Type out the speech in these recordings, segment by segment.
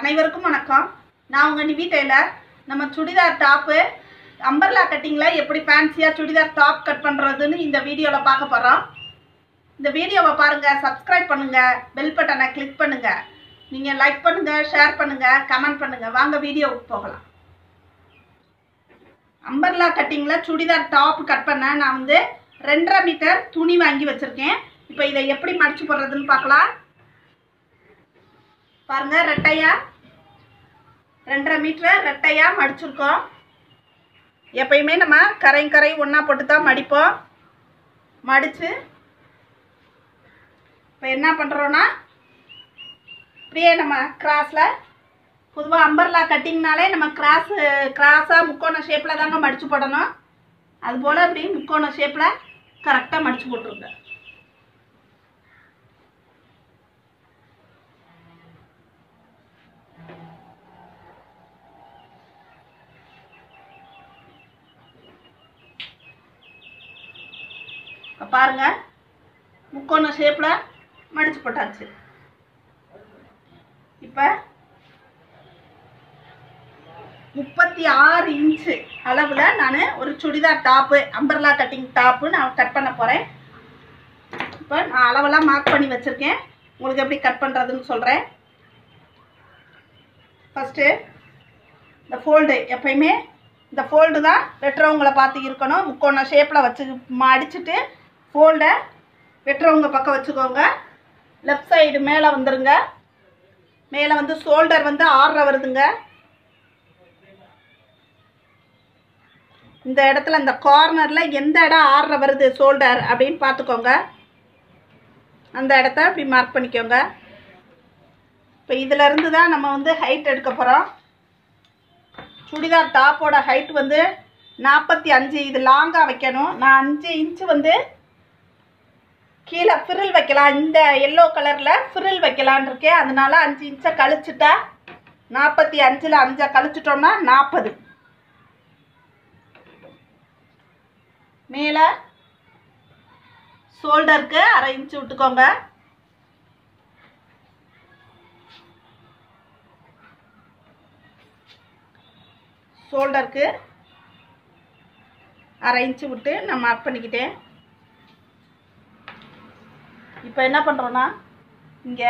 அனைவருக்கும் வணக்கம் நான் உங்கள் நிவி டெய்லர் நம்ம சுடிதார் டாப்பு அம்பர்லா கட்டிங்கில் எப்படி ஃபேன்சியாக சுடிதார் டாப் கட் பண்ணுறதுன்னு இந்த வீடியோவில் பார்க்க போகிறோம் இந்த வீடியோவை பாருங்கள் சப்ஸ்கிரைப் பண்ணுங்கள் பெல் பட்டனை கிளிக் பண்ணுங்கள் நீங்கள் லைக் பண்ணுங்கள் ஷேர் பண்ணுங்கள் கமெண்ட் பண்ணுங்கள் வாங்க வீடியோவுக்கு போகலாம் அம்பர்லா கட்டிங்கில் சுடிதார் டாப் கட் பண்ண நான் வந்து ரெண்டரை மீட்டர் துணி வாங்கி வச்சுருக்கேன் இப்போ இதை எப்படி மடிச்சு போடுறதுன்னு பார்க்கலாம் பாருங்க ரெட்டையா ரெண்டரை மீட்டர் ரெட்டையா மடிச்சிருக்கோம் எப்பயுமே நம்ம கரை கரை ஒன்றா போட்டு தான் மடிப்போம் மடித்து இப்போ என்ன பண்ணுறோன்னா இப்படியே நம்ம கிராஸில் பொதுவாக அம்பர்லா கட்டிங்னாலே நம்ம கிராஸ் கிராஸாக முக்கோண ஷேப்பில் தாங்க மடித்து போடணும் அதுபோல் அப்படி முக்கோண ஷேப்பில் கரெக்டாக மடித்து போட்டுருங்க இப்போ பாருங்க முக்கோண ஷேப்பில் மடிச்சு போட்டாச்சு இப்போ முப்பத்தி ஆறு இன்ச்சு அளவில் நான் ஒரு churidar top umbrella cutting top நான் கட் பண்ண போகிறேன் இப்போ நான் அளவெல்லாம் மார்க் பண்ணி வச்சுருக்கேன் உங்களுக்கு எப்படி கட் பண்ணுறதுன்னு சொல்கிறேன் ஃபஸ்ட்டு இந்த ஃபோல்டு எப்பயுமே இந்த ஃபோல்டு தான் வெட்டுறவங்கள பார்த்து இருக்கணும் முக்கோண ஷேப்பில் வச்சு மடிச்சுட்டு ஃபோல்டை வெட்டுறவங்க பக்கம் வச்சுக்கோங்க லெஃப்ட் சைடு மேலே வந்துருங்க மேலே வந்து ஷோல்டர் வந்து ஆறரை வருதுங்க இந்த இடத்துல இந்த கார்னரில் எந்த இடம் ஆறரை வருது ஷோல்டர் அப்படின்னு பார்த்துக்கோங்க அந்த இடத்த இப்படி மார்க் பண்ணிக்கோங்க இப்போ இதிலேருந்து தான் நம்ம வந்து ஹைட் எடுக்க போகிறோம் சுடிதார் டாப்போட ஹைட் வந்து நாற்பத்தி அஞ்சு இது லாங்காக வைக்கணும் நான் அஞ்சு இன்ச்சு வந்து கீழே ஃபிரில் வைக்கலாம் இந்த எல்லோ கலரில் ஃபிரில் வைக்கலான் இருக்கேன் அதனால அஞ்சு இன்ச்சை கழிச்சிட்டா நாற்பத்தி அஞ்சில் அஞ்சை கழிச்சிட்டோம்னா நாற்பது மேலே ஷோல்டருக்கு அரை இன்ச்சு விட்டுக்கோங்க ஷோல்டருக்கு அரை இன்ச்சு விட்டு நான் மார்க் பண்ணிக்கிட்டேன் இப்போ என்ன பண்ணுறோன்னா இங்கே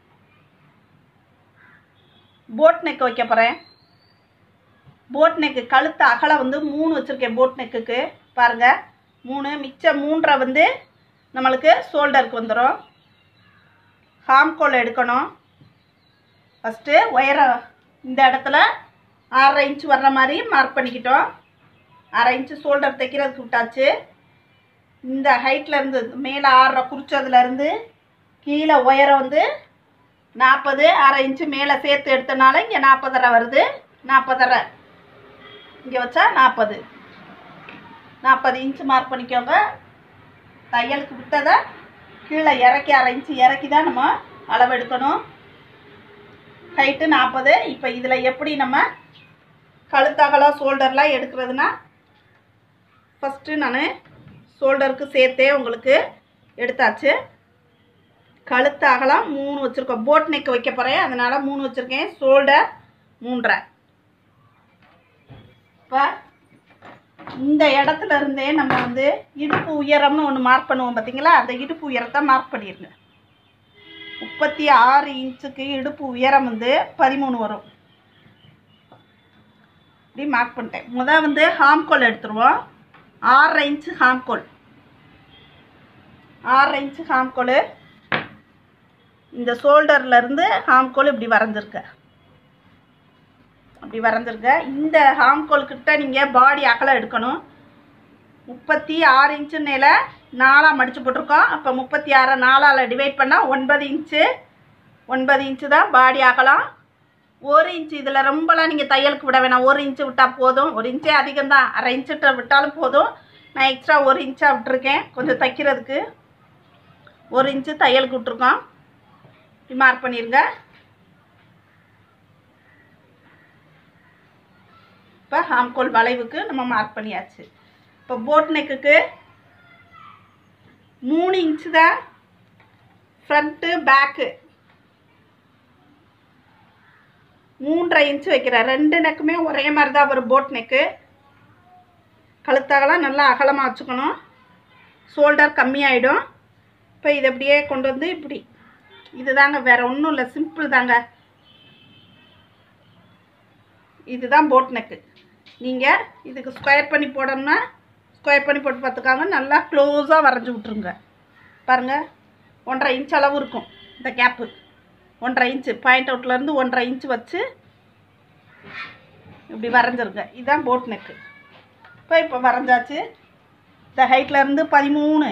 போட் நெக் வைக்க போகிறேன் போட் நெக்கு கழுத்து அகலை வந்து மூணு வச்சுருக்கேன் போட் நெக்குக்கு பாருங்கள் மூணு மிச்சம் மூன்றரை வந்து நம்மளுக்கு ஷோல்டருக்கு வந்துடும் ஹாம்கோல் எடுக்கணும் ஃபஸ்ட்டு ஒயரை இந்த இடத்துல ஆறரை இன்ச்சு வர்ற மாதிரி மார்க் பண்ணிக்கிட்டோம் அரை இன்ச்சு ஷோல்டர் தைக்கிறதுக்கு விட்டாச்சு இந்த ஹைட்லேருந்து மேலே ஆறரை குறிச்சதுலேருந்து கீழே உயரம் வந்து நாற்பது அரை இன்ச்சு மேலே சேர்த்து எடுத்தனால இங்கே நாற்பதரை வருது நாற்பதரை இங்கே வச்சா நாற்பது நாற்பது இன்ச்சு மார்க் பண்ணிக்கோங்க தையலுக்கு விட்டதை கீழே இறக்கி அரை இன்ச்சு இறக்கி தான் நம்ம அளவு எடுக்கணும் ஹைட்டு நாற்பது இப்போ இதில் எப்படி நம்ம கழுத்தகலம் ஷோல்டர்லாம் எடுக்கிறதுனா ஃபஸ்ட்டு நான் ஷோல்டருக்கு சேர்த்தே உங்களுக்கு எடுத்தாச்சு கழுத்து அகலம் மூணு வச்சுருக்கோம் போட் நெக் வைக்க போகிறேன் அதனால் மூணு வச்சுருக்கேன் ஷோல்டர் மூன்றரை இப்போ இந்த இடத்துல இருந்தே நம்ம வந்து இடுப்பு உயரம்னு ஒன்று மார்க் பண்ணுவோம் பார்த்தீங்களா அந்த இடுப்பு உயரத்தை மார்க் பண்ணிடுங்க முப்பத்தி ஆறு இன்ச்சுக்கு இடுப்பு உயரம் வந்து பதிமூணு வரும் இப்படி மார்க் பண்ணிட்டேன் முதல் வந்து ஹாம்கோல் எடுத்துருவோம் ஆறரை இன்ச்சு ஹாம்கோல் ஆறரை இன்ச்சு ஹாம்கோல் இந்த ஷோல்டர்லேருந்து ஹாம்கோல் இப்படி வரைஞ்சிருக்க அப்படி வரைஞ்சிருக்க இந்த ஹாம்கோல் கிட்ட நீங்கள் பாடி அகலம் எடுக்கணும் முப்பத்தி ஆறு இன்ச்சுன்னையில நாலாக மடித்து போட்டிருக்கோம் அப்போ முப்பத்தி ஆறை நாலால் டிவைட் பண்ணால் ஒன்பது இன்ச்சு ஒன்பது இன்ச்சு தான் பாடி அகலம் ஒரு இன்ச்சு இதில் ரொம்பலாம் நீங்கள் தையலுக்கு விட வேணாம் ஒரு இன்ச்சு விட்டால் போதும் ஒரு இன்ச்சே அதிகம் தான் அரை இன்ச்சுட்ட விட்டாலும் போதும் நான் எக்ஸ்ட்ரா ஒரு இன்ச்சாக விட்டுருக்கேன் கொஞ்சம் தைக்கிறதுக்கு ஒரு இன்ச்சு தையலுக்கு விட்ருக்கோம் இப்படி மார்க் பண்ணிடுங்க இப்போ ஹாம்கோல் வளைவுக்கு நம்ம மார்க் பண்ணியாச்சு இப்போ போட் நெக்குக்கு மூணு இன்ச்சு தான் ஃப்ரண்ட்டு பேக்கு மூன்றரை இன்ச்சு வைக்கிறேன் ரெண்டு நெக்குமே ஒரே மாதிரி தான் வரும் போட் நெக்கு கழுத்தகலாம் நல்லா அகலமாக வச்சுக்கணும் ஷோல்டர் கம்மியாயிடும் இப்போ இதை அப்படியே கொண்டு வந்து இப்படி இதுதாங்க வேற ஒன்றும் இல்லை சிம்பிள் தாங்க இதுதான் போட் நெக்கு நீங்கள் இதுக்கு ஸ்கொயர் பண்ணி போடணும்னா ஸ்கொயர் பண்ணி போட்டு பார்த்துக்காங்க நல்லா க்ளோஸாக வரைஞ்சி விட்ருங்க பாருங்கள் ஒன்றரை இன்ச் அளவு இருக்கும் இந்த கேப்பு ஒன்றரை இன்ச்சு பாயிண்ட் அவுட்லேருந்து ஒன்றரை இன்ச்சு வச்சு இப்படி வரைஞ்சிருங்க இதுதான் போட் நெக்கு இப்போ இப்போ வரைஞ்சாச்சு இந்த ஹைட்ல இருந்து பதிமூணு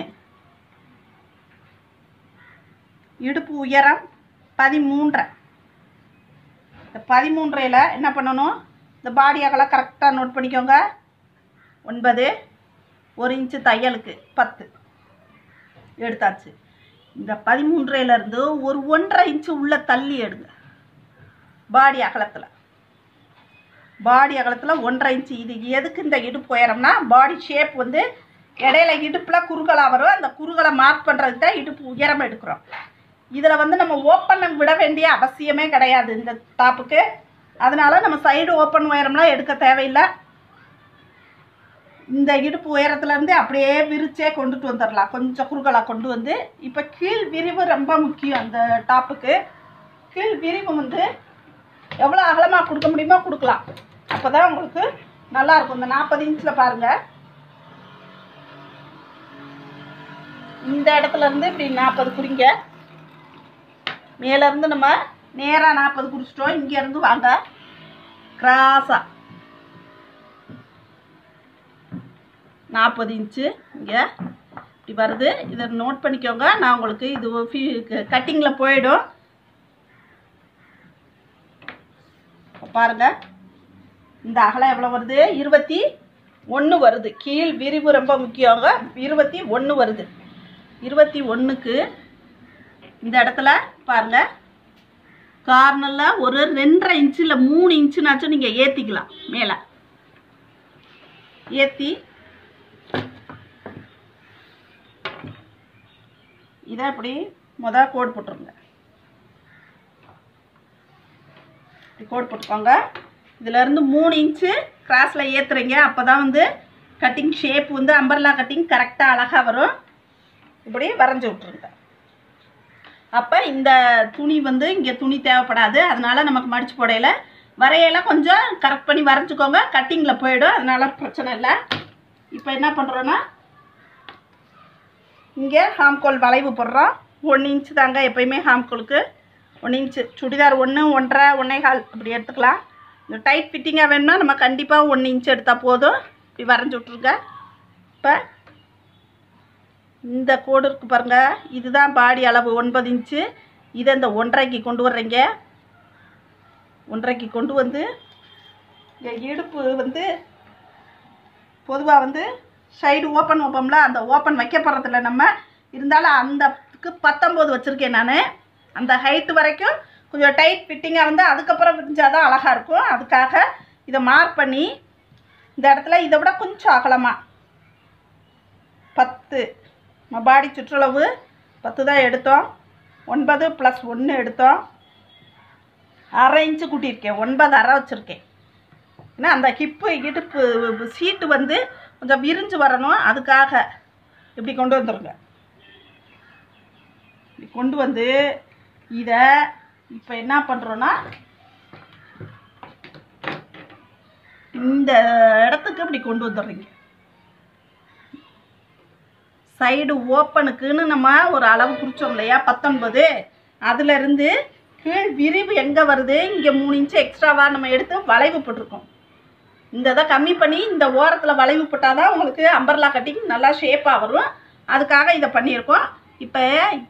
இடுப்பு உயரம் பதிமூன்றரை இந்த பதிமூன்றையில் என்ன பண்ணணும் இந்த பாடி அகலம் கரெக்டாக நோட் பண்ணிக்கோங்க ஒன்பது ஒரு இன்ச்சு தையலுக்கு பத்து எடுத்தாச்சு இந்த பதிமூன்றையிலேருந்து ஒரு ஒன்றரை இன்ச்சு உள்ள தள்ளி எடுங்க பாடி அகலத்தில் பாடி அகலத்தில் ஒன்றரை இன்ச்சு இது எதுக்கு இந்த இடுப்பு உயரம்னா பாடி ஷேப் வந்து இடையில இடுப்பில் குறுகலாக வரும் அந்த குறுகலை மார்க் பண்ணுறதுக்கு தான் இடுப்பு உயரம் எடுக்கிறோம் இதில் வந்து நம்ம ஓப்பன் விட வேண்டிய அவசியமே கிடையாது இந்த டாப்புக்கு அதனால நம்ம சைடு ஓப்பன் உயரம்லாம் எடுக்க தேவையில்லை இந்த இடுப்பு உயரத்துலேருந்து அப்படியே விரிச்சே கொண்டுட்டு வந்துடலாம் கொஞ்சம் குறுகலாக கொண்டு வந்து இப்போ கீழ் விரிவு ரொம்ப முக்கியம் அந்த டாப்புக்கு கீழ் விரிவு வந்து எவ்வளோ அகலமாக கொடுக்க முடியுமோ கொடுக்கலாம் அப்போ தான் உங்களுக்கு நல்லா இருக்கும் இந்த நாற்பது இன்ச்சில் பாருங்கள் இந்த இடத்துல இருந்து இப்படி நாற்பது குறிங்க மேலேருந்து நம்ம நேராக நாற்பது குறிச்சிட்டோம் இங்கேருந்து வாங்க கிராஸாக நாற்பது இன்ச்சு இங்கே இப்படி வருது இதை நோட் பண்ணிக்கோங்க நான் உங்களுக்கு இது கட்டிங்கில் போயிடும் இப்ப பாருங்க இந்த அகலம் எவ்வளோ வருது இருபத்தி ஒன்று வருது கீழ் விரிவு ரொம்ப முக்கியங்க இருபத்தி ஒன்று வருது இருபத்தி ஒன்றுக்கு இந்த இடத்துல பாருங்க கார்னரில் ஒரு ரெண்டரை இன்ச்சு இல்லை மூணு இன்ச்சுனாச்சும் நீங்கள் ஏற்றிக்கலாம் மேலே ஏற்றி இதை இப்படி முத கோடு போட்டுருங்க இப்படி கோடு போட்டுக்கோங்க இதிலேருந்து மூணு இன்ச்சு கிராஸில் ஏற்றுறீங்க அப்போ தான் வந்து கட்டிங் ஷேப் வந்து அம்பர்லா கட்டிங் கரெக்டாக அழகாக வரும் இப்படி வரைஞ்சி விட்ருங்க அப்போ இந்த துணி வந்து இங்கே துணி தேவைப்படாது அதனால நமக்கு மடிச்சு போடையில வரையெல்லாம் கொஞ்சம் கரெக்ட் பண்ணி வரைஞ்சிக்கோங்க கட்டிங்கில் போயிடும் அதனால பிரச்சனை இல்லை இப்போ என்ன பண்ணுறோன்னா இங்கே ஹாம்கோல் வளைவு போடுறோம் ஒன்று இன்ச்சு தாங்க எப்பயுமே ஹாம்கோலுக்கு ஒன்று இன்ச்சு சுடிதார் ஒன்று ஒன்றரை ஒன்றே கால் அப்படி எடுத்துக்கலாம் இந்த டைட் ஃபிட்டிங்காக வேணும்னா நம்ம கண்டிப்பாக ஒன்று இன்ச்சு எடுத்தால் போதும் இப்படி வரைஞ்சி விட்ருங்க இப்போ இந்த கோடு இருக்கு பாருங்க இதுதான் பாடி அளவு ஒன்பது இன்ச்சு இதை இந்த ஒன்றரைக்கு கொண்டு வர்றீங்க ஒன்றரைக்கு கொண்டு வந்து இங்கே இடுப்பு வந்து பொதுவாக வந்து சைடு ஓப்பன் வைப்போம்ல அந்த ஓப்பன் வைக்க போகிறதில்ல நம்ம இருந்தாலும் அந்தக்கு பத்தொம்போது வச்சுருக்கேன் நான் அந்த ஹைட்டு வரைக்கும் கொஞ்சம் டைட் ஃபிட்டிங்காக வந்து அதுக்கப்புறம் விரிஞ்சால் தான் அழகாக இருக்கும் அதுக்காக இதை மார்க் பண்ணி இந்த இடத்துல இதை விட கொஞ்சம் அகலமாக பத்து நம்ம பாடி சுற்றளவு பத்து தான் எடுத்தோம் ஒன்பது ப்ளஸ் ஒன்று எடுத்தோம் அரை இன்ச்சு கூட்டியிருக்கேன் ஒன்பது அரை வச்சுருக்கேன் ஏன்னா அந்த ஹிப்பு இடுப்பு சீட்டு வந்து கொஞ்சம் விரிஞ்சு வரணும் அதுக்காக இப்படி கொண்டு வந்துருங்க இப்படி கொண்டு வந்து இதை இப்போ என்ன பண்ணுறோன்னா இந்த இடத்துக்கு இப்படி கொண்டு வந்துடுறீங்க சைடு ஓப்பனுக்குன்னு நம்ம ஒரு அளவு குறிச்சோம் இல்லையா பத்தொன்பது அதுலேருந்து கீழ் விரிவு எங்கே வருது இங்கே மூணு இன்ச்சு எக்ஸ்ட்ராவாக நம்ம எடுத்து வளைவு போட்டிருக்கோம் இந்த இதை கம்மி பண்ணி இந்த ஓரத்தில் வளைவு போட்டால் தான் உங்களுக்கு அம்பர்லா கட்டிங் நல்லா ஷேப்பாக வரும் அதுக்காக இதை பண்ணியிருக்கோம் இப்போ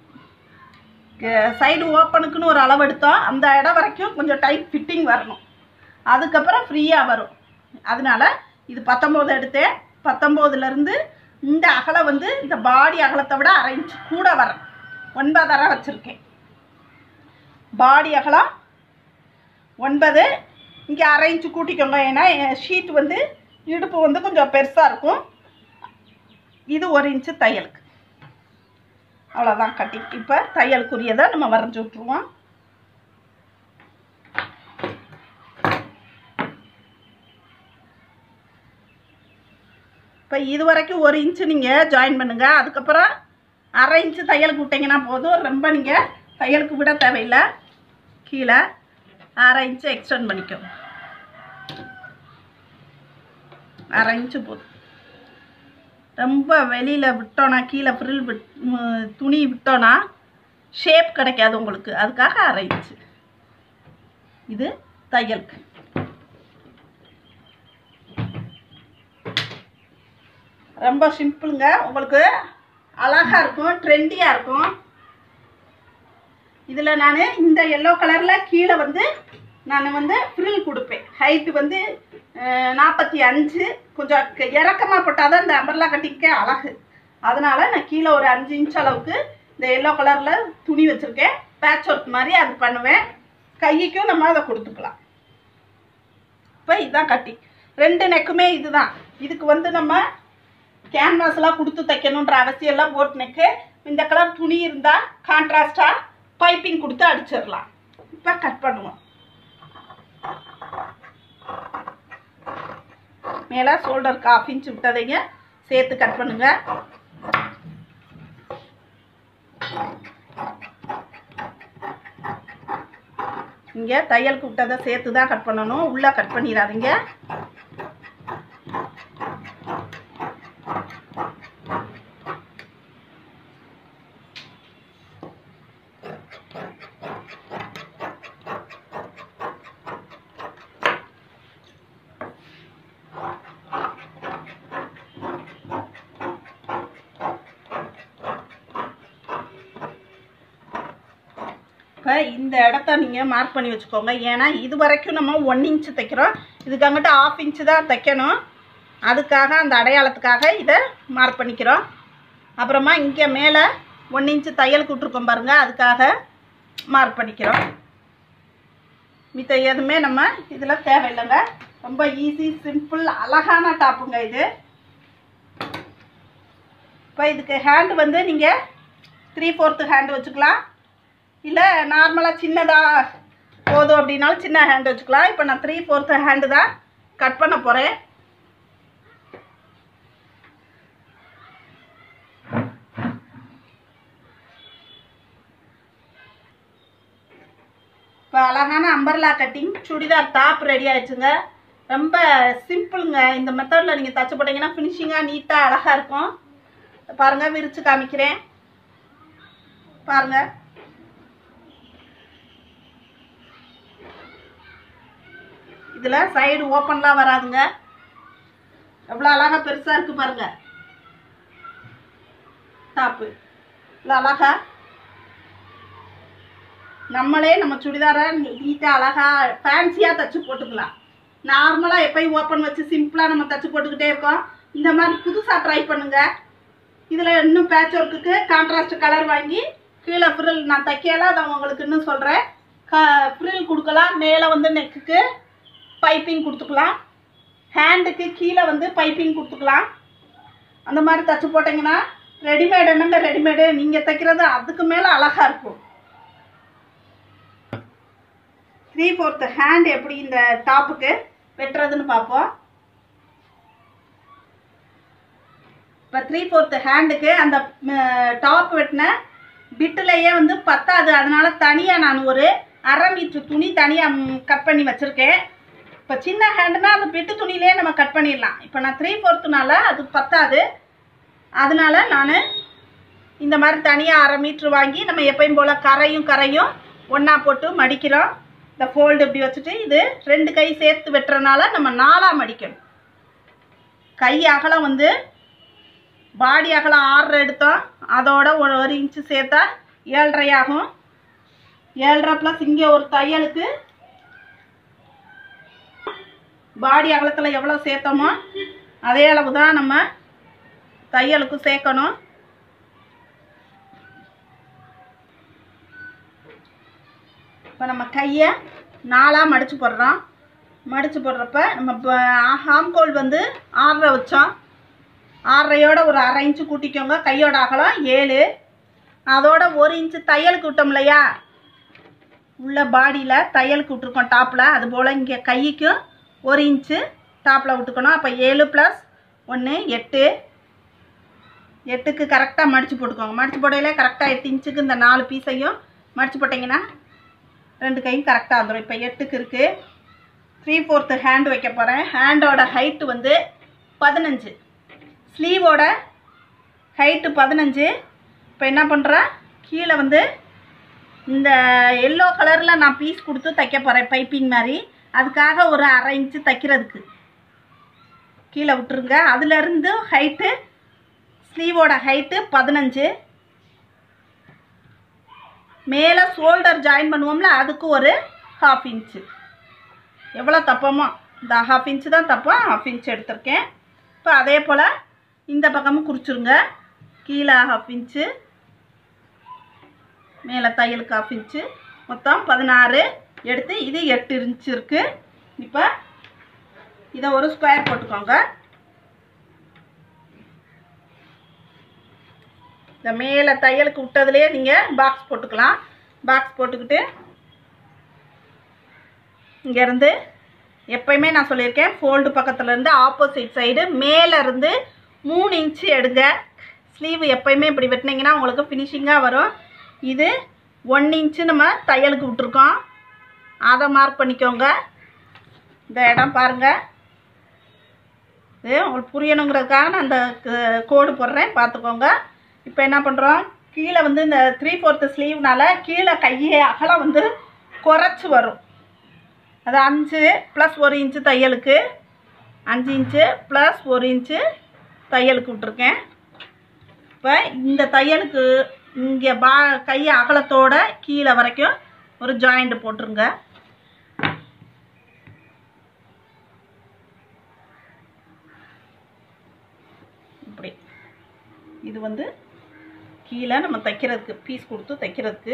சைடு ஓப்பனுக்குன்னு ஒரு அளவு எடுத்தோம் அந்த இடம் வரைக்கும் கொஞ்சம் டைட் ஃபிட்டிங் வரணும் அதுக்கப்புறம் ஃப்ரீயாக வரும் அதனால இது பத்தொம்போது எடுத்தேன் பத்தொம்போதுலேருந்து இந்த அகலம் வந்து இந்த பாடி அகலத்தை விட அரை இன்ச்சு கூட வரும் ஒன்பதரை வச்சுருக்கேன் பாடி அகலம் ஒன்பது இங்கே அரை இன்ச்சு கூட்டிக்கோங்க ஏன்னா ஷீட் வந்து இடுப்பு வந்து கொஞ்சம் பெருசாக இருக்கும் இது ஒரு இன்ச்சு தையலுக்கு அவ்வளோதான் கட்டி இப்போ தையலுக்குரியதை நம்ம வரைஞ்சி விட்ருவோம் இப்போ இது வரைக்கும் ஒரு இன்ச்சு நீங்கள் ஜாயின் பண்ணுங்கள் அதுக்கப்புறம் அரை இன்ச்சு தையலுக்கு விட்டிங்கன்னா போதும் ரொம்ப நீங்கள் தையலுக்கு விட தேவையில்லை கீழே அரை இன்ச்சு எக்ஸ்டெண்ட் பண்ணிக்கும் அரை இன்ச்சு போதும் ரொம்ப வெளியில் விட்டோன்னா கீழே ஃப்ரில் விட் ம், துணி விட்டோன்னா ஷேப் கிடைக்காது உங்களுக்கு அதுக்காக அரை இன்ச்சு இது தையலுக்கு ரொம்ப சிம்பிளுங்க உங்களுக்கு அழகாக இருக்கும் ட்ரெண்டியாக இருக்கும் இதில் நான் இந்த எல்லோ கலரில் கீழே வந்து நான் வந்து ஃப்ரில் கொடுப்பேன் ஹைட்டு வந்து நாற்பத்தி அஞ்சு கொஞ்சம் க- இறக்கமா போட்டால் தான் இந்த அம்பர்லா கட்டிக்க அழகு அதனால் நான் கீழே ஒரு அஞ்சு இன்ச் அளவுக்கு இந்த எல்லோ கலரில் துணி வச்சுருக்கேன் பேட்ச் ஒர்க் மாதிரி அது பண்ணுவேன் கைக்கும் நம்ம அதை கொடுத்துக்கலாம் இப்போ இதுதான் கட்டி ரெண்டு நெக்குமே இதுதான் இதுக்கு வந்து நம்ம கேன்வாஸ்லாம் கொடுத்து தைக்கணுன்ற அவசியம் எல்லாம் போட் நெக்கு இந்த கலர் துணி இருந்தால் கான்ட்ராஸ்டாக பைப்பிங் கொடுத்து அடிச்சிடலாம் இப்போ கட் பண்ணுவோம் மேலே ஷோல்டருக்கு ஆஃப் இன்ச் விட்டதைங்க சேர்த்து கட் பண்ணுங்க இங்கே தையலுக்கு விட்டதை சேர்த்து தான் கட் பண்ணணும் உள்ளே கட் பண்ணிடாதீங்க இப்போ இந்த இடத்த நீங்கள் மார்க் பண்ணி வச்சுக்கோங்க ஏன்னா இது வரைக்கும் நம்ம ஒன் இன்ச்சு தைக்கிறோம் இதுக்கு அங்கிட்ட ஆஃப் இன்ச்சு தான் தைக்கணும் அதுக்காக அந்த அடையாளத்துக்காக இதை மார்க் பண்ணிக்கிறோம் அப்புறமா இங்கே மேலே ஒன் இன்ச்சு தையல் கூட்டிருக்கோம் பாருங்கள் அதுக்காக மார்க் பண்ணிக்கிறோம் மித்த எதுவுமே நம்ம இதில் தேவையில்லைங்க ரொம்ப ஈஸி சிம்பிள் அழகான டாப்புங்க இது இப்போ இதுக்கு ஹேண்டு வந்து நீங்கள் த்ரீ ஃபோர்த்து ஹேண்டு வச்சுக்கலாம் இல்லை நார்மலாக சின்னதாக போதும் அப்படின்னாலும் சின்ன ஹேண்ட் வச்சுக்கலாம் இப்போ நான் த்ரீ ஃபோர்த்து ஹேண்டு தான் கட் பண்ண போகிறேன் இப்போ அழகான umbrella cutting churidar top ready ஆயிடுச்சுங்க ரொம்ப சிம்பிளுங்க இந்த மெத்தடில் நீங்கள் தச்சு போட்டிங்கன்னா ஃபினிஷிங்காக நீட்டாக அழகாக இருக்கும் பாருங்கள் விரித்து காமிக்கிறேன் பாருங்கள் இதில் சைடு ஓப்பன்லாம் வராதுங்க எவ்வளோ அழகாக பெருசாக இருக்குது பாருங்க டாப்பு இவ்வளோ அழகா நம்மளே நம்ம சுடிதாரை நீட்டாக அழகாக ஃபேன்சியாக தச்சு போட்டுக்கலாம் நார்மலாக எப்பயும் ஓப்பன் வச்சு சிம்பிளாக நம்ம தச்சு போட்டுக்கிட்டே இருக்கோம் இந்த மாதிரி புதுசாக ட்ரை பண்ணுங்க இதில் இன்னும் பேட்ச் ஒர்க்குக்கு கான்ட்ராஸ்ட் கலர் வாங்கி கீழே ஃப்ரில் நான் தைக்கல அதை உங்களுக்கு இன்னும் சொல்கிறேன் க ஃப்ரில் கொடுக்கலாம் மேலே வந்து நெக்குக்கு பைப்பிங் கொடுத்துக்கலாம் ஹேண்டுக்கு கீழே வந்து பைப்பிங் கொடுத்துக்கலாம் அந்த மாதிரி தச்சு போட்டிங்கன்னா ரெடிமேட் என்னங்க ரெடிமேடு நீங்கள் தைக்கிறது அதுக்கு மேலே அழகாக இருக்கும் த்ரீ ஃபோர்த்து ஹேண்ட் எப்படி இந்த டாப்புக்கு வெட்டுறதுன்னு பார்ப்போம் இப்போ த்ரீ ஃபோர்த்து ஹேண்டுக்கு அந்த டாப் வெட்டின பிட்டுலையே வந்து பத்தாது அதனால தனியாக நான் ஒரு அரை மீட்ரு துணி தனியாக கட் பண்ணி வச்சுருக்கேன் இப்போ சின்ன ஹேண்டுனா அந்த பிட்டு துணியிலே நம்ம கட் பண்ணிடலாம் இப்போ நான் த்ரீ ஃபோர்த்துனால அது பத்தாது அதனால நான் இந்த மாதிரி தனியாக அரை மீட்ரு வாங்கி நம்ம எப்பயும் போல் கரையும் கரையும் ஒன்றா போட்டு மடிக்கிறோம் இந்த ஃபோல்டு இப்படி வச்சுட்டு இது ரெண்டு கை சேர்த்து வெட்டுறனால நம்ம நாலாக மடிக்கணும் கை அகலம் வந்து பாடி அகலம் ஆறரை எடுத்தோம் அதோட ஒரு ஒரு இன்ச்சு சேர்த்தா ஏழரை ஆகும் ஏழரை ப்ளஸ் இங்கே ஒரு தையலுக்கு பாடி அகலத்தில் எவ்வளோ சேர்த்தோமோ அதே அளவு தான் நம்ம தையலுக்கு சேர்க்கணும் இப்போ நம்ம கையை நாலாக மடித்து போடுறோம் மடித்து போடுறப்ப நம்ம ஹாம்கோல் வந்து ஆறரை வச்சோம் ஆறரையோட ஒரு அரை இன்ச்சு கூட்டிக்கோங்க கையோட அகலம் ஏழு அதோட ஒரு இன்ச்சு தையலுக்கு விட்டோம் இல்லையா உள்ள பாடியில் தையலுக்கு விட்ருக்கோம் டாப்பில் அதுபோல் இங்கே கைக்கும் ஒரு இன்ச்சு டாப்பில் விட்டுக்கணும் அப்போ ஏழு ப்ளஸ் ஒன்று எட்டு எட்டுக்கு கரெக்டாக மடித்து போட்டுக்கோங்க மடித்து போடையில கரெக்டாக எட்டு இன்ச்சுக்கு இந்த நாலு பீஸையும் மடித்து போட்டிங்கன்னா ரெண்டு கையும் கரெக்டாக வந்துடும் இப்போ எட்டுக்கு இருக்குது த்ரீ ஃபோர்த்து ஹேண்ட் வைக்க போகிறேன் ஹேண்டோட ஹைட்டு வந்து பதினஞ்சு ஸ்லீவோட ஹைட்டு பதினஞ்சு இப்போ என்ன பண்ணுறேன் கீழே வந்து இந்த எல்லோ கலரில் நான் பீஸ் கொடுத்து தைக்க போகிறேன் பைப்பிங் மாதிரி அதுக்காக ஒரு அரை இன்ச்சு தைக்கிறதுக்கு கீழே விட்டுருங்க அதுலேருந்து ஹைட்டு ஸ்லீவோட ஹைட்டு பதினஞ்சு மேலே ஷோல்டர் ஜாயின் பண்ணுவோம்ல அதுக்கு ஒரு ஹாஃப் இன்ச்சு எவ்வளோ தப்போமோ இந்த ஹாஃப் இன்ச்சு தான் தப்போம் ஹாஃப் இன்ச் எடுத்திருக்கேன் இப்போ அதே போல் இந்த பக்கமும் குறிச்சிருங்க கீழே ஹாஃப் இன்ச்சு மேலே தையலுக்கு ஹாஃப் இன்ச்சு மொத்தம் பதினாறு எடுத்து இது எட்டு இன்ச்சு இருக்குது இப்போ இதை ஒரு ஸ்கொயர் போட்டுக்கோங்க இந்த மேலே தையலுக்கு விட்டதுலேயே நீங்கள் பாக்ஸ் போட்டுக்கலாம் பாக்ஸ் போட்டுக்கிட்டு இங்கேருந்து எப்பயுமே நான் சொல்லியிருக்கேன் ஃபோல்டு பக்கத்துலேருந்து ஆப்போசிட் சைடு மேலேருந்து மூணு இன்ச்சு எடுங்க ஸ்லீவ் எப்பயுமே இப்படி வெட்டினீங்கன்னா உங்களுக்கு ஃபினிஷிங்காக வரும் இது ஒன் இன்ச்சு நம்ம தையலுக்கு விட்ருக்கோம் அதை மார்க் பண்ணிக்கோங்க இந்த இடம் பாருங்கள் இது உங்களுக்கு புரியணுங்கிறதுக்காக நான் அந்த க- கோடு போடுறேன் பார்த்துக்கோங்க இப்போ என்ன பண்ணுறோம் கீழே வந்து இந்த த்ரீ ஃபோர்த்து ஸ்லீவ்னால கீழே கையே அகலம் வந்து குறைச்சி வரும் அது அஞ்சு ப்ளஸ் ஒரு இன்ச்சு தையலுக்கு அஞ்சு இன்ச்சு ப்ளஸ் ஒரு இன்ச்சு தையலுக்கு விட்ருக்கேன் இப்போ இந்த தையலுக்கு இங்கே பா கை அகலத்தோட கீழே வரைக்கும் ஒரு ஜாயிண்ட் போட்டுருங்க இப்படி இது வந்து கீழே நம்ம தைக்கிறதுக்கு பீஸ் கொடுத்து தைக்கிறதுக்கு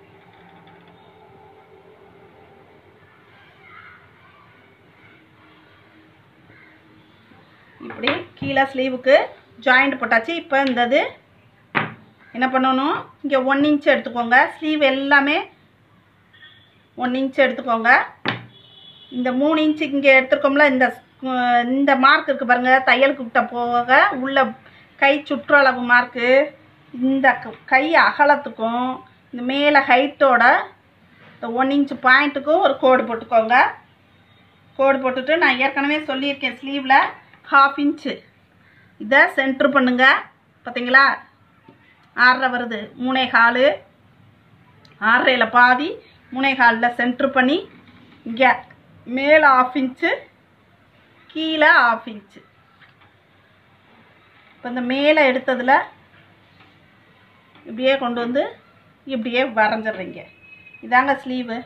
இப்படி கீழே ஸ்லீவுக்கு ஜாயிண்ட் போட்டாச்சு இப்போ இந்த இது என்ன பண்ணணும் இங்கே ஒன் இன்ச் எடுத்துக்கோங்க ஸ்லீவ் எல்லாமே ஒன் இன்ச் எடுத்துக்கோங்க இந்த மூணு இன்ச்சு இங்கே எடுத்துருக்கோம்ல இந்த அஹ், இந்த மார்க் இருக்குது பாருங்கள் தையலுக்கு விட்ட போக உள்ள கை சுற்றளவு மார்க்கு இந்த க- கை அகலத்துக்கும் இந்த மேலே ஹைட்டோட இந்த ஒன் இன்ச் பாயிண்ட்டுக்கும் ஒரு கோடு போட்டுக்கோங்க கோடு போட்டுட்டு நான் ஏற்கனவே சொல்லியிருக்கேன் ஸ்லீவில் ஹாஃப் இன்ச்சு இதை சென்ட்ரு பண்ணுங்க பார்த்தீங்களா ஆறரை வருது மூணே கால் ஆறரையில் பாதி மூணே காலில் சென்ட்ரு பண்ணி இங்கே மேலே ஆஃப் இன்ச்சு கீழே ஆஃப் இன்ச்சு இப்போ இந்த மேலே எடுத்ததில் இப்படியே கொண்டு வந்து இப்படியே வரைஞ்சிடுறீங்க இதாங்க ஸ்லீவு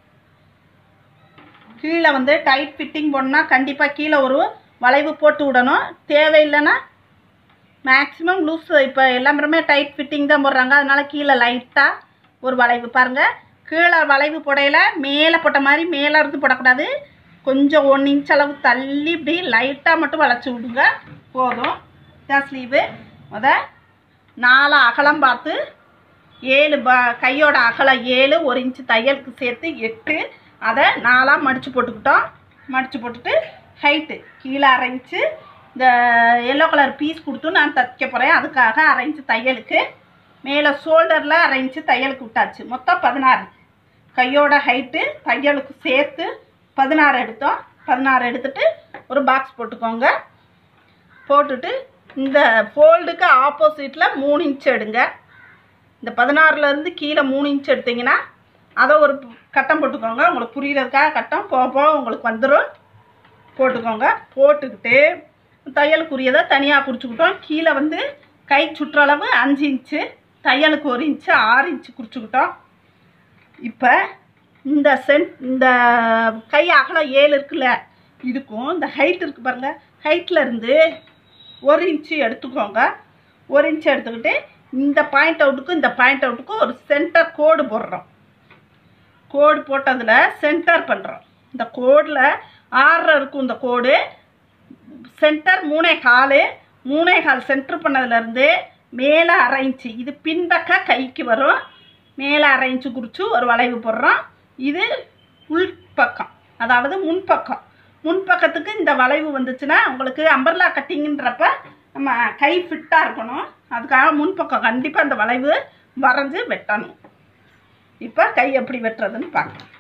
கீழே வந்து டைட் ஃபிட்டிங் போடணும்னா கண்டிப்பாக கீழே ஒரு வளைவு போட்டு விடணும் தேவையில்லைன்னா மேக்ஸிமம் லூஸ் இப்போ எல்லாருமே டைட் ஃபிட்டிங் தான் போடுறாங்க அதனால கீழே லைட்டாக ஒரு வளைவு பாருங்கள் கீழே வளைவு போடையில் மேலே போட்ட மாதிரி மேலே இருந்து போடக்கூடாது கொஞ்சம் ஒன் இன்ச் அளவு தள்ளி இப்படி லைட்டாக மட்டும் வளைச்சி விடுங்க போதும் இதான் ஸ்லீவு முத நாலு அகலம் பார்த்து ஏழு ப கையோட அகலம் ஏழு ஒரு இன்ச்சு தையலுக்கு சேர்த்து எட்டு அதை நாலாக மடித்து போட்டுக்கிட்டோம் மடித்து போட்டுட்டு ஹைட்டு கீழே அரை இன்ச்சு இந்த எல்லோ கலர் பீஸ் கொடுத்து நான் தைக்க போகிறேன் அதுக்காக அரை இன்ச்சு தையலுக்கு மேலே ஷோல்டரில் அரை இன்ச்சு தையலுக்கு விட்டாச்சு மொத்தம் பதினாறு கையோட ஹைட்டு தையலுக்கு சேர்த்து பதினாறு எடுத்தோம் பதினாறு எடுத்துட்டு ஒரு பாக்ஸ் போட்டுக்கோங்க போட்டுட்டு இந்த ஃபோல்டுக்கு ஆப்போசிட்டில் மூணு இன்ச் எடுங்க இந்த பதினாறுலேருந்து கீழே மூணு இன்ச் எடுத்தீங்கன்னா அதை ஒரு கட்டம் போட்டுக்கோங்க உங்களுக்கு புரியறதுக்காக கட்டம் போக போக உங்களுக்கு வந்துடும் போட்டுக்கோங்க போட்டுக்கிட்டு தையலுக்குரியதை தனியாக குறிச்சுக்கிட்டோம் கீழே வந்து கை சுற்றளவு அஞ்சு இன்ச்சு தையலுக்கு ஒரு இன்ச்சு ஆறு இன்ச்சு குறிச்சுக்கிட்டோம் இப்போ இந்த சென்ட் இந்த கை அகலம் ஏழு இருக்குல்ல இதுக்கும் இந்த ஹைட் இருக்கு பாருங்க ஹைட்டில் இருந்து ஒரு இன்ச்சு எடுத்துக்கோங்க ஒரு இன்ச்சு எடுத்துக்கிட்டு இந்த பாயிண்ட் அவுட்டுக்கும் இந்த பாயிண்ட் அவுட்டுக்கும் ஒரு சென்டர் கோடு போடுறோம் கோடு போட்டதில் சென்டர் பண்ணுறோம் இந்த கோடில் ஆறரை இருக்கும் இந்த கோடு சென்டர் மூணே கால் மூணே கால் சென்டர் பண்ணதுலேருந்து மேலே அரை இன்ச்சு இது பின்பக்க கைக்கு வரும் மேலே அரை இன்ச்சு குறித்து ஒரு வளைவு போடுறோம் இது உள் பக்கம் அதாவது முன்பக்கம் முன்பக்கத்துக்கு இந்த வளைவு வந்துச்சுன்னா உங்களுக்கு அம்பர்லா கட்டிங்கன்றப்ப நம்ம கை ஃபிட்டாக இருக்கணும் அதுக்காக முன்பக்கம் கண்டிப்பாக அந்த வளைவு வரைஞ்சு வெட்டணும் இப்போ கை எப்படி வெட்டுறதுன்னு பார்க்கலாம்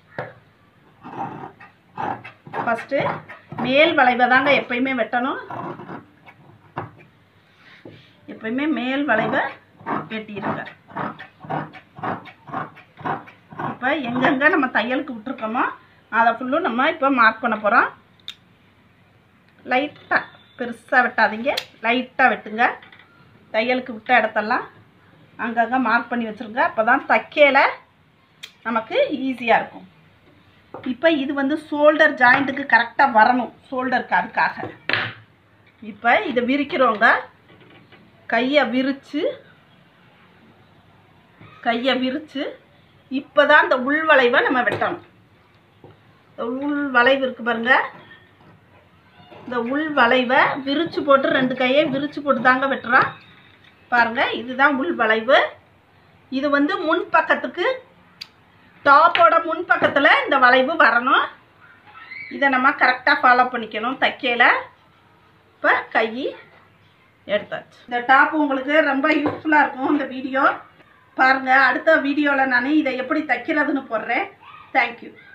ஃபஸ்ட்டு மேல் வளைவை தாங்க எப்பயுமே வெட்டணும் எப்பயுமே மேல் வளைவை வெட்டிடுங்க இப்போ எங்கெங்கே நம்ம தையலுக்கு விட்டுருக்கோமோ அதை ஃபுல்லும் நம்ம இப்போ மார்க் பண்ண போகிறோம் லைட்டாக பெருசாக வெட்டாதீங்க லைட்டாக வெட்டுங்க தையலுக்கு விட்ட இடத்தெல்லாம் அங்கங்கே மார்க் பண்ணி வச்சுருங்க அப்போ தான் தைக்கையில் நமக்கு ஈஸியாக இருக்கும் இப்போ இது வந்து ஷோல்டர் ஜாயிண்ட்டுக்கு கரெக்டாக வரணும் ஷோல்டருக்கு அதுக்காக இப்போ இதை விரிக்கிறவங்க கையை விரித்து கையை விரித்து இப்போ தான் இந்த உள் வளைவை நம்ம வெட்டணும் இந்த உள் வளைவு இருக்குது பாருங்க இந்த உள் வளைவை விரிச்சு போட்டு ரெண்டு கையை விரிச்சு போட்டு தாங்க வெட்டுறோம் பாருங்க இதுதான் உள் வளைவு இது வந்து முன் பக்கத்துக்கு டாப்போட முன் பக்கத்தில் இந்த வளைவு வரணும் இதை நம்ம கரெக்டாக ஃபாலோ பண்ணிக்கணும் தைக்கையில் இப்போ கை எடுத்தாச்சு இந்த டாப் உங்களுக்கு ரொம்ப யூஸ்ஃபுல்லாக இருக்கும் இந்த வீடியோ பாருங்கள் அடுத்த வீடியோவில் நான் இதை எப்படி தைக்கிறதுன்னு போடுறேன் தேங்க்யூ